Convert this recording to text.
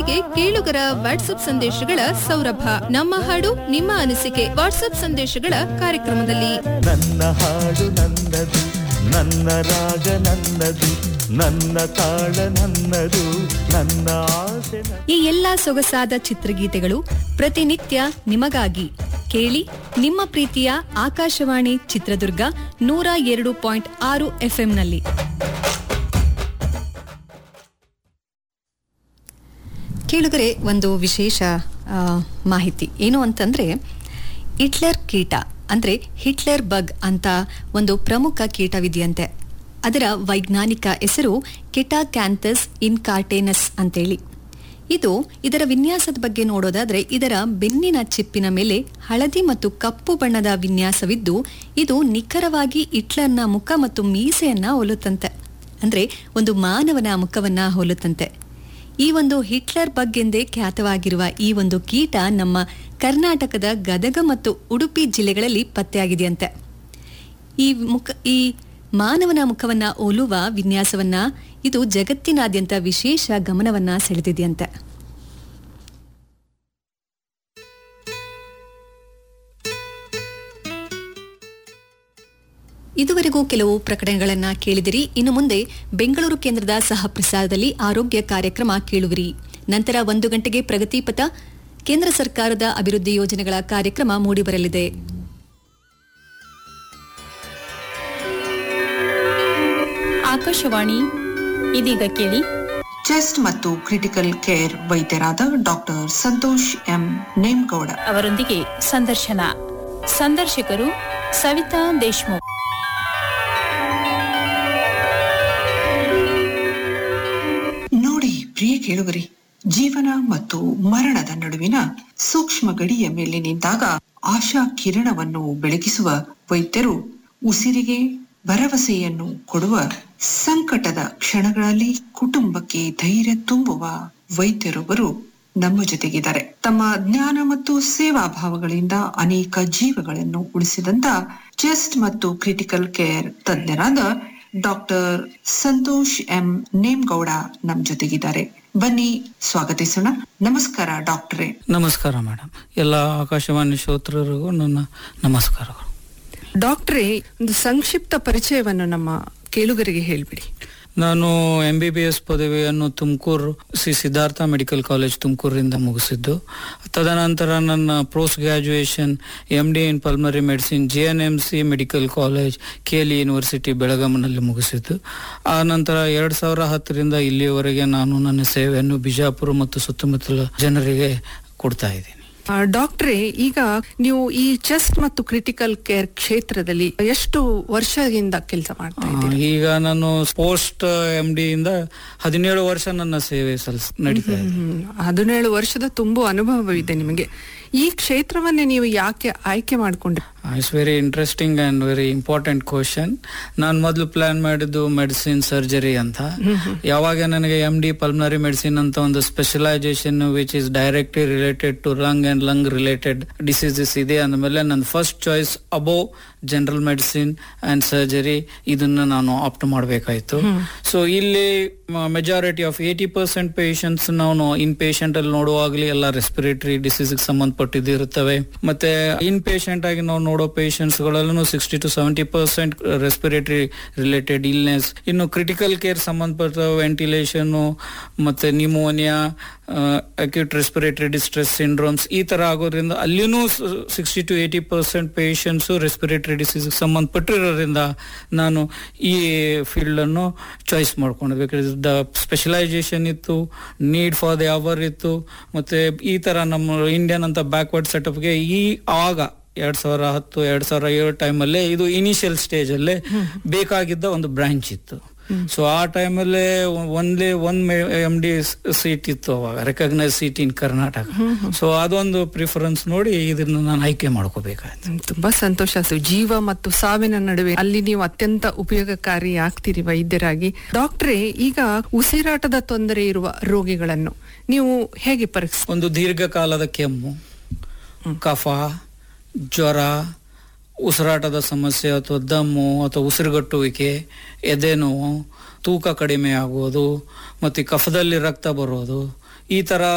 ನಿಮ್ಮೊಂದಿಗೆ ಕೇಳುಗರ ವಾಟ್ಸ್ಆಪ್ ಸಂದೇಶಗಳ ಸೌರಭ ನಮ್ಮ ಹಾಡು ನಿಮ್ಮ ಅನಿಸಿಕೆ ವಾಟ್ಸ್ಆಪ್ ಸಂದೇಶಗಳ ಕಾರ್ಯಕ್ರಮದಲ್ಲಿ ನನ್ನ ಹಾಡು ನನ್ನದು ನನ್ನ ರಾಗ ನನ್ನದು ನನ್ನ ತಾಳ ನನ್ನದು ನನ್ನ ಆಸೆ ನನ್ನ ಈ ಎಲ್ಲಾ ಸೊಗಸಾದ ಚಿತ್ರಗೀತೆಗಳು ಪ್ರತಿನಿತ್ಯ ನಿಮಗಾಗಿ ಕೇಳಿ ನಿಮ್ಮ ಪ್ರೀತಿಯ ಆಕಾಶವಾಣಿ ಚಿತ್ರದುರ್ಗ ನೂರ ಎರಡು ಪಾಯಿಂಟ್ ಆರು ಎಫ್ಎಂನಲ್ಲಿ ಕೇಳುಗರೆ ಒಂದು ವಿಶೇಷ ಆ, ಮಾಹಿತಿ ಏನು ಅಂತಂದ್ರೆ ಹಿಟ್ಲರ್ ಕೀಟ ಅಂದ್ರೆ ಹಿಟ್ಲರ್ ಬಗ್ ಅಂತ ಒಂದು ಪ್ರಮುಖ ಕೀಟವಿದೆಯಂತೆ ಅದರ ವೈಜ್ಞಾನಿಕ ಹೆಸರು ಕಿಟಾಕ್ಯಾಂಥಸ್ ಇನ್ಕಾರ್ಟೇನಸ್ ಅಂತೇಳಿ ಇದು ಇದರ ವಿನ್ಯಾಸದ ಬಗ್ಗೆ ನೋಡೋದಾದ್ರೆ ಇದರ ಬೆನ್ನಿನ ಚಿಪ್ಪಿನ ಮೇಲೆ ಹಳದಿ ಮತ್ತು ಕಪ್ಪು ಬಣ್ಣದ ವಿನ್ಯಾಸವಿದ್ದು ಇದು ನಿಖರವಾಗಿ ಹಿಟ್ಲರ್ನ ಮುಖ ಮತ್ತು ಮೀಸೆಯನ್ನ ಹೋಲುತ್ತಂತೆ ಅಂದ್ರೆ ಒಂದು ಮಾನವನ ಮುಖವನ್ನ ಹೋಲುತ್ತಂತೆ ಈ ಒಂದು ಹಿಟ್ಲರ್ ಬಗ್ ಎಂದೇ ಖ್ಯಾತವಾಗಿರುವ ಈ ಒಂದು ಕೀಟ ನಮ್ಮ ಕರ್ನಾಟಕದ ಗದಗ ಮತ್ತು ಉಡುಪಿ ಜಿಲ್ಲೆಗಳಲ್ಲಿ ಪತ್ತೆಯಾಗಿದೆಯಂತೆ ಈ ಮುಖ ಈ ಮಾನವನ ಮುಖವನ್ನ ಹೋಲುವ ವಿನ್ಯಾಸವನ್ನ ಇದು ಜಗತ್ತಿನಾದ್ಯಂತ ವಿಶೇಷ ಗಮನವನ್ನ ಸೆಳೆದಿದೆಯಂತೆ ಇದುವರೆಗೂ ಕೆಲವು ಪ್ರಕಟಣೆಗಳನ್ನ ಕೇಳಿದಿರಿ ಇನ್ನು ಮುಂದೆ ಬೆಂಗಳೂರು ಕೇಂದ್ರದ ಸಹ ಪ್ರಸಾರದಲ್ಲಿ ಆರೋಗ್ಯ ಕಾರ್ಯಕ್ರಮ ಕೇಳುವಿರಿ ನಂತರ ಒಂದು ಗಂಟೆಗೆ ಪ್ರಗತಿ ಪಥ ಕೇಂದ್ರ ಸರ್ಕಾರದ ಅಭಿವೃದ್ಧಿ ಯೋಜನೆಗಳ ಕಾರ್ಯಕ್ರಮ ಮೂಡಿಬರಲಿದೆ ಆಕಾಶವಾಣಿ ಇದೀಗ ಕೇಳಿ ಚೆಸ್ಟ್ ಮತ್ತು ಕ್ರಿಟಿಕಲ್ ಕೇರ್ ವೈದ್ಯರಾದ ಡಾಕ್ಟರ್ ಸಂತೋಷ್ ಎಂ ನೇಮ್ಗೌಡ ಅವರೊಂದಿಗೆ ಸಂದರ್ಶನ ಸಂದರ್ಶಕರು ಸವಿತಾ ದೇಶ್ಮುಖ್ ನೋಡಿ ಪ್ರಿಯ ಕೇಳುಗರಿ ಜೀವನ ಮತ್ತು ಮರಣದ ನಡುವಿನ ಸೂಕ್ಷ್ಮ ಗಡಿಯ ಮೇಲೆ ನಿಂತಾಗ ಆಶಾ ಕಿರಣವನ್ನು ಬೆಳಗಿಸುವ ವೈದ್ಯರು ಉಸಿರಿಗೆ ಭರವಸೆಯನ್ನು ಕೊಡುವ ಸಂಕಟದ ಕ್ಷಣಗಳಲ್ಲಿ ಕುಟುಂಬಕ್ಕೆ ಧೈರ್ಯ ತುಂಬುವ ವೈದ್ಯರೊಬ್ಬರು ನಮ್ಮ ಜೊತೆಗಿದ್ದಾರೆ ತಮ್ಮ ಜ್ಞಾನ ಮತ್ತು ಸೇವಾ ಭಾವಗಳಿಂದ ಅನೇಕ ಜೀವಗಳನ್ನು ಉಳಿಸಿದಂತ ಚೆಸ್ಟ್ ಮತ್ತು ಕ್ರಿಟಿಕಲ್ ಕೇರ್ ತಜ್ಞರಾದ ಡಾಕ್ಟರ್ ಸಂತೋಷ್ ಎಂ ನೇಮ್ಗೌಡ ನಮ್ ಜೊತೆಗಿದ್ದಾರೆ ಬನ್ನಿ ಸ್ವಾಗತಿಸೋಣ ನಮಸ್ಕಾರ ಡಾಕ್ಟರೇ ನಮಸ್ಕಾರ ಮೇಡಮ್ ಎಲ್ಲ ಆಕಾಶವಾಣಿ ಶ್ರೋತೃರಿಗೂ ನನ್ನ ನಮಸ್ಕಾರಗಳು ಡಾಕ್ಟ್ರೇ ಒಂದು ಸಂಕ್ಷಿಪ್ತ ಪರಿಚಯವನ್ನು ನಮ್ಮ ಕೇಳುಗರಿಗೆ ಹೇಳ್ಬಿಡಿ ನಾನು ಎಂ ಬಿ ಬಿ ಎಸ್ ಪದವಿಯನ್ನು ತುಮಕೂರು ಶ್ರೀ ಸಿದ್ಧಾರ್ಥ ಮೆಡಿಕಲ್ ಕಾಲೇಜ್ ತುಮಕೂರಿಂದ ಮುಗಿಸಿದ್ದು ತದನಂತರ ನನ್ನ post graduation M D in pulmonary medicine J N M C medical college K L university ಬೆಳಗಾಂನಲ್ಲಿ ಮುಗಿಸಿದ್ದು ಆ ನಂತರ ಎರಡ್ ಸಾವಿರ ಹತ್ತರಿಂದ ಇಲ್ಲಿಯವರೆಗೆ ನಾನು ನನ್ನ ಸೇವೆಯನ್ನು ಬಿಜಾಪುರ ಮತ್ತು ಸುತ್ತಮುತ್ತಲ ಜನರಿಗೆ ಕೊಡ್ತಾ ಇದ್ದೀನಿ ಆ, ಡಾಕ್ಟ್ರೇ ಈಗ ನೀವು ಈ ಚೆಸ್ಟ್ ಮತ್ತು ಕ್ರಿಟಿಕಲ್ ಕೇರ್ ಕ್ಷೇತ್ರದಲ್ಲಿ ಎಷ್ಟು ವರ್ಷದಿಂದ ಕೆಲಸ ಮಾಡ್ತಾ ಇದ್ದೀರಿ ಆ, ಈಗ ನಾನು ಪೋಸ್ಟ್ ಎಂ ಡಿ ಇಂದ ಹದಿನೇಳು ವರ್ಷ ನನ್ನ ಸೇವೆ ಸಲ್ಲಿಸ್ ನಡೀತಾ ಇದೆ ಹ್ಮ್, ಹದಿನೇಳು ವರ್ಷದ ತುಂಬು ಅನುಭವವಿದೆ ನಿಮಗೆ ಈ ಕ್ಷೇತ್ರವನ್ನೇ ನೀವು ಯಾಕೆ ಆಯ್ಕೆ ಮಾಡಿಕೊಂಡ್ರಿ it's very interesting and very important question ನಾನು ಮೊದಲು ಪ್ಲಾನ್ ಮಾಡಿದ್ದು ಮೆಡಿಸಿನ್ ಸರ್ಜರಿ ಅಂತ ಯಾವಾಗ ನನಗೆ ಎಂ ಡಿ ಪಲ್ಮನರಿ ಮೆಡಿಸಿನ್ ಅಂತ ಒಂದು specialization which is directly related to lung and lung related diseases ಇದೆ ಅಂದಮೇಲೆ ನನ್ನ first choice above general medicine and surgery ಇದನ್ನ ನಾನು ಆಪ್ಟ್ ಮಾಡಬೇಕಾಯ್ತು ಸೊ ಇಲ್ಲಿ majority of eighty percent patients ನಾವು ಇನ್ ಪೇಷಂಟ್ ಅಲ್ಲಿ ನೋಡುವಾಗಲಿ ಎಲ್ಲ ರೆಸ್ಪಿರೇಟರಿ ಡಿಸೀಸ್ ಸಂಬಂಧಪಟ್ಟಿದ್ದು ಇರುತ್ತವೆ ಮತ್ತೆ ಇನ್ ಪೇಷಂಟ್ ಆಗಿ ನಾವು ನೋಡೋ ಪೇಷಂಟ್ಸ್ ಗಳಲ್ಲೂ sixty to seventy percent respiratory related illness ಇನ್ನು ಕ್ರಿಟಿಕಲ್ ಕೇರ್ ಸಂಬಂಧಪಟ್ಟ ವೆಂಟಿಲೇಷನ್ ಮತ್ತೆ pneumonia acute respiratory distress syndromes ಈ ತರ ಆಗೋದ್ರಿಂದ ಅಲ್ಲಿನೂ sixty to eighty percent patients respiratory disease ಸಂಬಂಧಪಟ್ಟಿರೋದ್ರಿಂದ ನಾನು ಈ ಫೀಲ್ಡ್ ಅನ್ನು ಚಾಯ್ಸ್ ಮಾಡ್ಕೊಂಡೆ ಬೇಕಾದ್ರೆ ದ ಸ್ಪೆಷಲೈಸೇಷನ್ ಇತ್ತು ನೀಡ್ ಫಾರ್ ದ ಅವರ್ ಇತ್ತು ಮತ್ತೆ ಈ ತರ ನಮ್ಮ ಇಂಡಿಯನ್ ಅಂತ ಬ್ಯಾಕ್ವರ್ಡ್ ಸೆಟಪ್ಗೆ ಈ ಆಗ ಎರಡ್ ಸಾವಿರ ಹತ್ತು ಎರಡ್ ಸಾವಿರ ಏಳು ಟೈಮಲ್ಲೇ ಇದು ಇನಿಷಿಯಲ್ ಸ್ಟೇಜ್ ಅಲ್ಲೇ ಬೇಕಾಗಿದ್ದ ಒಂದು ಬ್ರಾಂಚ್ ಇತ್ತು ಸೊ ಆ ಟೈಮಲ್ಲೇ ಒಂದೇ ಒಂದ್ ಎಂ ಡಿ ಸೀಟ್ ಇತ್ತು ಅವಾಗ recognise seat in Karnataka so ಅದೊಂದು ಪ್ರಿಫರೆನ್ಸ್ ನೋಡಿ ಇದನ್ನ ನಾನು ಆಯ್ಕೆ ಮಾಡ್ಕೋಬೇಕಾಯ್ತು ಹ್ಮ್, ತುಂಬಾ ಸಂತೋಷ ಆಯ್ತು ಜೀವ ಮತ್ತು ಸಾವಿನ ನಡುವೆ ಅಲ್ಲಿ ನೀವು ಅತ್ಯಂತ ಉಪಯೋಗಕಾರಿ ಆಗ್ತೀರಿ ವೈದ್ಯರಾಗಿ ಡಾಕ್ಟ್ರೇ ಈಗ ಉಸಿರಾಟದ ತೊಂದರೆ ಇರುವ ರೋಗಿಗಳನ್ನು ನೀವು ಹೇಗೆ ಪರೀಕ್ಷೆ ಒಂದು ದೀರ್ಘಕಾಲದ ಕೆಮ್ಮು ಕಫ ಜ್ವರ ಉಸಿರಾಟದ ಸಮಸ್ಯೆ ಅಥವಾ ದಮ್ಮು ಅಥವಾ ಉಸಿರುಗಟ್ಟುವಿಕೆ ಎದೆ ನೋವು ತೂಕ ಕಡಿಮೆ ಆಗುವುದು ಮತ್ತೆ ಕಫದಲ್ಲಿ ರಕ್ತ ಬರೋದು ಈ ತರ